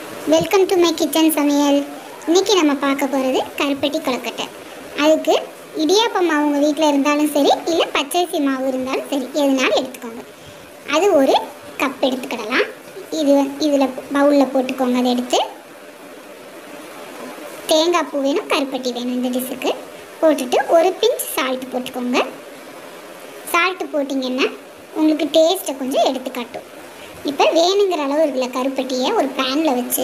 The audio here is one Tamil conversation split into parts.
வெல்கம் டு மை கிச்சன் சமையல் இன்னைக்கு நம்ம பார்க்க போகிறது கருப்பட்டி கொழுக்கட்டை அதுக்கு இடியாப்பம் மாவு உங்கள் வீட்டில் இருந்தாலும் சரி இல்லை பச்சரிசி மாவு இருந்தாலும் சரி எதுனாலும் எடுத்துக்கோங்க அது ஒரு கப் எடுத்துக்கிடலாம் இது இதில் பவுலில் போட்டுக்கோங்க அதை எடுத்து தேங்காய் பூ வேணும் கருப்பட்டி வேணும் இந்த டிஷ்ஷுக்கு போட்டுட்டு ஒரு பிஞ்ச் சால்ட் போட்டுக்கோங்க சால்ட்டு போட்டிங்கன்னா உங்களுக்கு டேஸ்ட்டை கொஞ்சம் எடுத்து காட்டும் இப்போ வேணுங்கிற அளவு இருக்கிற கருப்பட்டியை ஒரு பேனில் வச்சு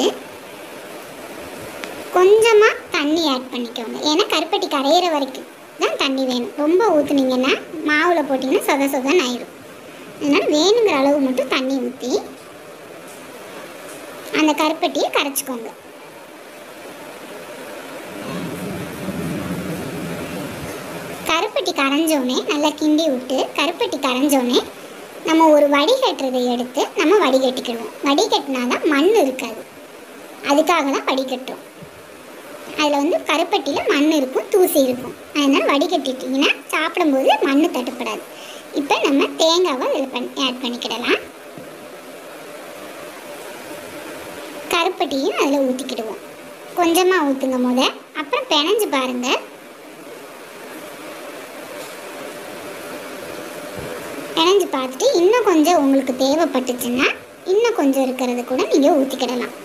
கொஞ்சமாக தண்ணி ஆட் பண்ணிக்கோங்க ஏன்னா கருப்பட்டி கரையிற வரைக்கும் தான் தண்ணி வேணும் ரொம்ப ஊற்றுனீங்கன்னா மாவில் போட்டிங்கன்னா சொத சொதன்னு ஆயிடும் அதனால் வேணுங்கிற அளவு மட்டும் தண்ணி ஊற்றி அந்த கருப்பட்டியை கரைச்சிக்கோங்க கருப்பட்டி கரைஞ்சோடனே நல்லா கிண்டி விட்டு கருப்பட்டி கரைஞ்சோடனே நம்ம ஒரு வடிகட்டுறதை எடுத்து நம்ம வடிகட்டிக்கிடுவோம் வடிகட்டினா தான் மண் இருக்காது அதுக்காக தான் வடிகட்டுறோம் அதில் வந்து கருப்பட்டியில் மண் இருக்கும் தூசி இருக்கும் அதனால் வடிகட்டிட்டிங்கன்னா சாப்பிடும்போது மண் தட்டுப்படாது இப்போ நம்ம தேங்காவை அதில் பண் ஆட் பண்ணிக்கிடலாம் கருப்பட்டியும் அதில் ஊற்றிக்கிடுவோம் கொஞ்சமாக ஊற்றுங்க முத அப்புறம் பிணைஞ்சு பாருங்கள் இணைஞ்சு பார்த்துட்டு இன்னும் கொஞ்சம் உங்களுக்கு தேவைப்பட்டுச்சுன்னா இன்னும் கொஞ்சம் இருக்கிறது கூட நீங்கள் ஊற்றிக்கிடலாம்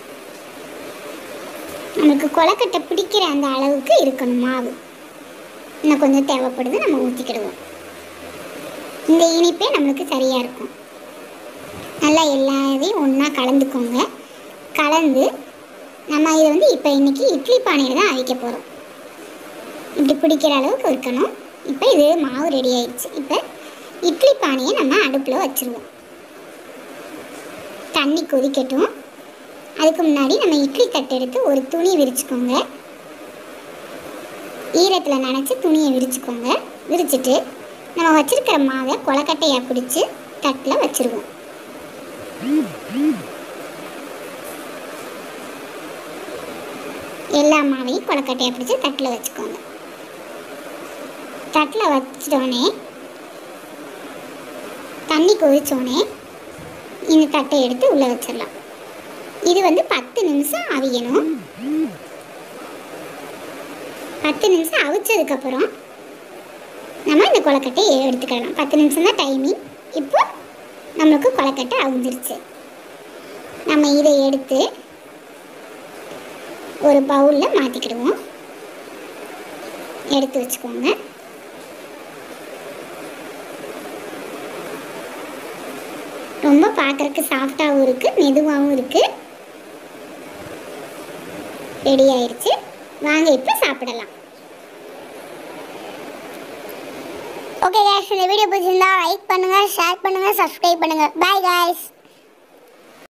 நமக்கு கொலக்கட்டை பிடிக்கிற அந்த அளவுக்கு இருக்கணும் மாவு இன்னும் கொஞ்சம் தேவைப்படுது நம்ம ஊற்றிக்கிடுவோம் இந்த இனிப்பே நம்மளுக்கு சரியாக இருக்கும் நல்லா எல்லா இதையும் ஒன்றா கலந்துக்கோங்க கலந்து நம்ம இதை வந்து இப்போ இன்றைக்கி இட்லி பானையில் தான் அவிக்க போகிறோம் இப்படி பிடிக்கிற அளவுக்கு இருக்கணும் இப்போ இது மாவு ரெடி ஆயிடுச்சு இப்போ இட்லி பானையை நம்ம அடுப்பில் வச்சுருவோம் தண்ணி கொதிக்கட்டும் அதுக்கு முன்னாடி நம்ம இட்லி தட்டு எடுத்து ஒரு துணி விரிச்சுக்கோங்க ஈரத்தில் நனைச்சி துணியை விரிச்சுக்கோங்க விரிச்சிட்டு நம்ம வச்சிருக்கிற மாவை கொலக்கட்டையாக பிடிச்சி தட்டில் வச்சுருவோம் எல்லா மாவையும் கொலக்கட்டையாக பிடிச்சி தட்டில் வச்சுக்கோங்க தட்டில் வச்சிட்டோன்னே தண்ணி கொதிச்சோடனே இந்த தட்டை எடுத்து உள்ளே வச்சிடலாம் இது வந்து பத்து நிமிஷம் அவியணும் பத்து நிமிஷம் அவிச்சதுக்கப்புறம் நம்ம இந்த கொலக்கட்டையை எடுத்துக்கலாம் பத்து நிமிஷம் தான் டைமிங் இப்போ நம்மளுக்கு கொலக்கட்டை அவிஞ்சிருச்சு நம்ம இதை எடுத்து ஒரு பவுலில் மாற்றிக்கிடுவோம் எடுத்து வச்சுக்கோங்க ரொம்ப பார்க்குறக்கு சாஃப்டாகவும் இருக்குது மெதுவாகவும் இருக்குது ரெடி ஆயிடுச்சு வாங்க இப்போ சாப்பிடலாம் ஓகே கேஷ் இந்த வீடியோ பிடிச்சிருந்தா லைக் பண்ணுங்கள் ஷேர் பண்ணுங்கள் சப்ஸ்கிரைப் பண்ணுங்கள் பாய் காய்ஸ்